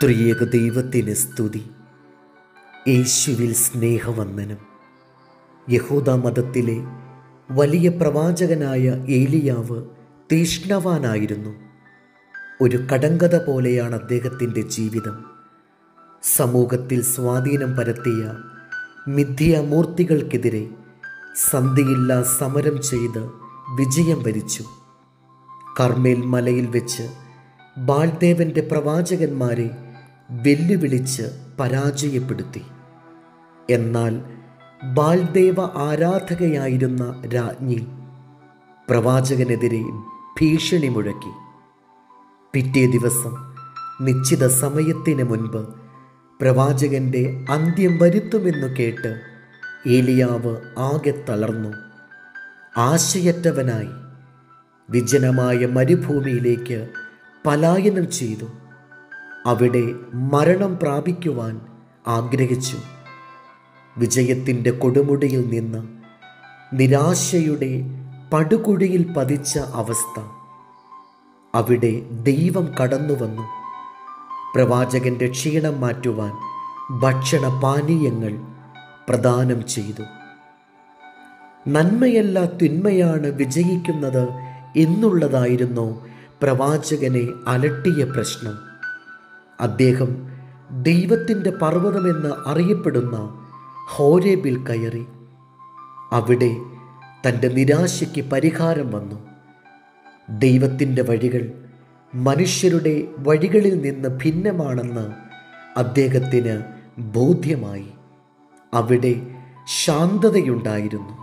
ത്രിയേക ദൈവത്തിന് സ്തുതി യേശുവിൽ സ്നേഹവന്ദനം യഹൂദ മതത്തിലെ വലിയ പ്രവാചകനായ ഏലിയാവ് തീഷ്ണവാനായിരുന്നു ഒരു കടങ്കഥ പോലെയാണ് അദ്ദേഹത്തിൻ്റെ ജീവിതം സമൂഹത്തിൽ സ്വാധീനം പരത്തിയ മിഥ്യാമൂർത്തികൾക്കെതിരെ സന്ധിയില്ലാ സമരം ചെയ്ത് വിജയം വരിച്ചു കർമ്മേൽ മലയിൽ വെച്ച് ബാൽദേവന്റെ പ്രവാചകന്മാരെ വെല്ലുവിളിച്ച് പരാജയപ്പെടുത്തി എന്നാൽ ബാൽദേവ ആരാധകയായിരുന്ന രാജ്ഞി പ്രവാചകനെതിരെ ഭീഷണി മുഴക്കി പിറ്റേ ദിവസം നിശ്ചിത സമയത്തിന് മുൻപ് പ്രവാചകന്റെ അന്ത്യം വരുത്തുമെന്നു കേട്ട് ഏലിയാവ് ആകെ തളർന്നു ആശയറ്റവനായി വിജനമായ മരുഭൂമിയിലേക്ക് പലായനം ചെയ്തു അവിടെ മരണം പ്രാപിക്കുവാൻ ആഗ്രഹിച്ചു വിജയത്തിൻ്റെ കൊടുമുടിയിൽ നിന്ന് നിരാശയുടെ പടുകുഴിയിൽ പതിച്ച അവസ്ഥ അവിടെ ദൈവം കടന്നു വന്നു പ്രവാചകന്റെ ക്ഷീണം മാറ്റുവാൻ ഭക്ഷണ പാനീയങ്ങൾ പ്രദാനം ചെയ്തു നന്മയല്ല തിന്മയാണ് വിജയിക്കുന്നത് എന്നുള്ളതായിരുന്നു പ്രവാചകനെ അലട്ടിയ പ്രശ്നം അദ്ദേഹം ദൈവത്തിൻ്റെ പർവ്വതമെന്ന് അറിയപ്പെടുന്ന ഹോരേബിൽ കയറി അവിടെ തൻ്റെ നിരാശയ്ക്ക് പരിഹാരം വന്നു ദൈവത്തിൻ്റെ വഴികൾ മനുഷ്യരുടെ വഴികളിൽ നിന്ന് ഭിന്നമാണെന്ന് അദ്ദേഹത്തിന് ബോധ്യമായി അവിടെ ശാന്തതയുണ്ടായിരുന്നു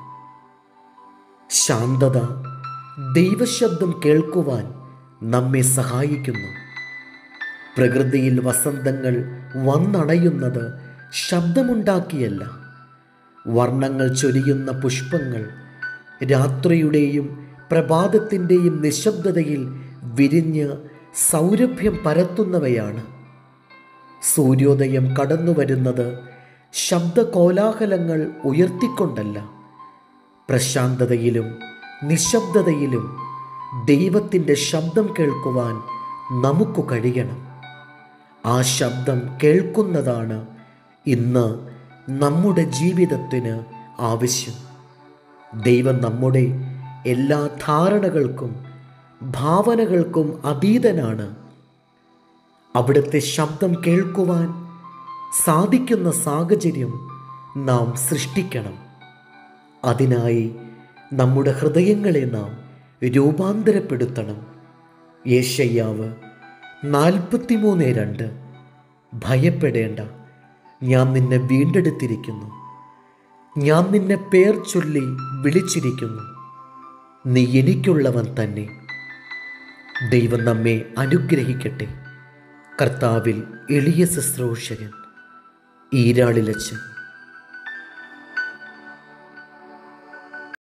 ശാന്തത ദൈവശബ്ദം കേൾക്കുവാൻ നമ്മെ സഹായിക്കുന്നു പ്രകൃതിയിൽ വസന്തങ്ങൾ വന്നണയുന്നത് ശബ്ദമുണ്ടാക്കിയല്ല വർണ്ണങ്ങൾ ചൊരിയുന്ന പുഷ്പങ്ങൾ രാത്രിയുടെയും പ്രഭാതത്തിൻ്റെയും നിശബ്ദതയിൽ വിരിഞ്ഞ് സൗരഭ്യം പരത്തുന്നവയാണ് സൂര്യോദയം കടന്നു വരുന്നത് ശബ്ദകോലാഹലങ്ങൾ ഉയർത്തിക്കൊണ്ടല്ല പ്രശാന്തതയിലും നിശബ്ദതയിലും ദൈവത്തിൻ്റെ ശബ്ദം കേൾക്കുവാൻ നമുക്ക് കഴിയണം ആ ശബ്ദം കേൾക്കുന്നതാണ് ഇന്ന് നമ്മുടെ ജീവിതത്തിന് ആവശ്യം ദൈവം നമ്മുടെ എല്ലാ ധാരണകൾക്കും ഭാവനകൾക്കും അതീതനാണ് അവിടുത്തെ ശബ്ദം കേൾക്കുവാൻ സാധിക്കുന്ന സാഹചര്യം നാം സൃഷ്ടിക്കണം അതിനായി നമ്മുടെ ഹൃദയങ്ങളെ നാം രൂപാന്തരപ്പെടുത്തണം യേശയ്യാവ് നാൽപ്പത്തിമൂന്ന് രണ്ട് ഭയപ്പെടേണ്ട ഞാൻ നിന്നെ വീണ്ടെടുത്തിരിക്കുന്നു ഞാൻ നിന്നെ പേർ ചൊല്ലി വിളിച്ചിരിക്കുന്നു നീ എനിക്കുള്ളവൻ തന്നെ ദൈവം നമ്മെ അനുഗ്രഹിക്കട്ടെ കർത്താവിൽ എളിയ ശുശ്രൂഷകൻ ഈരാളിലച്ചൻ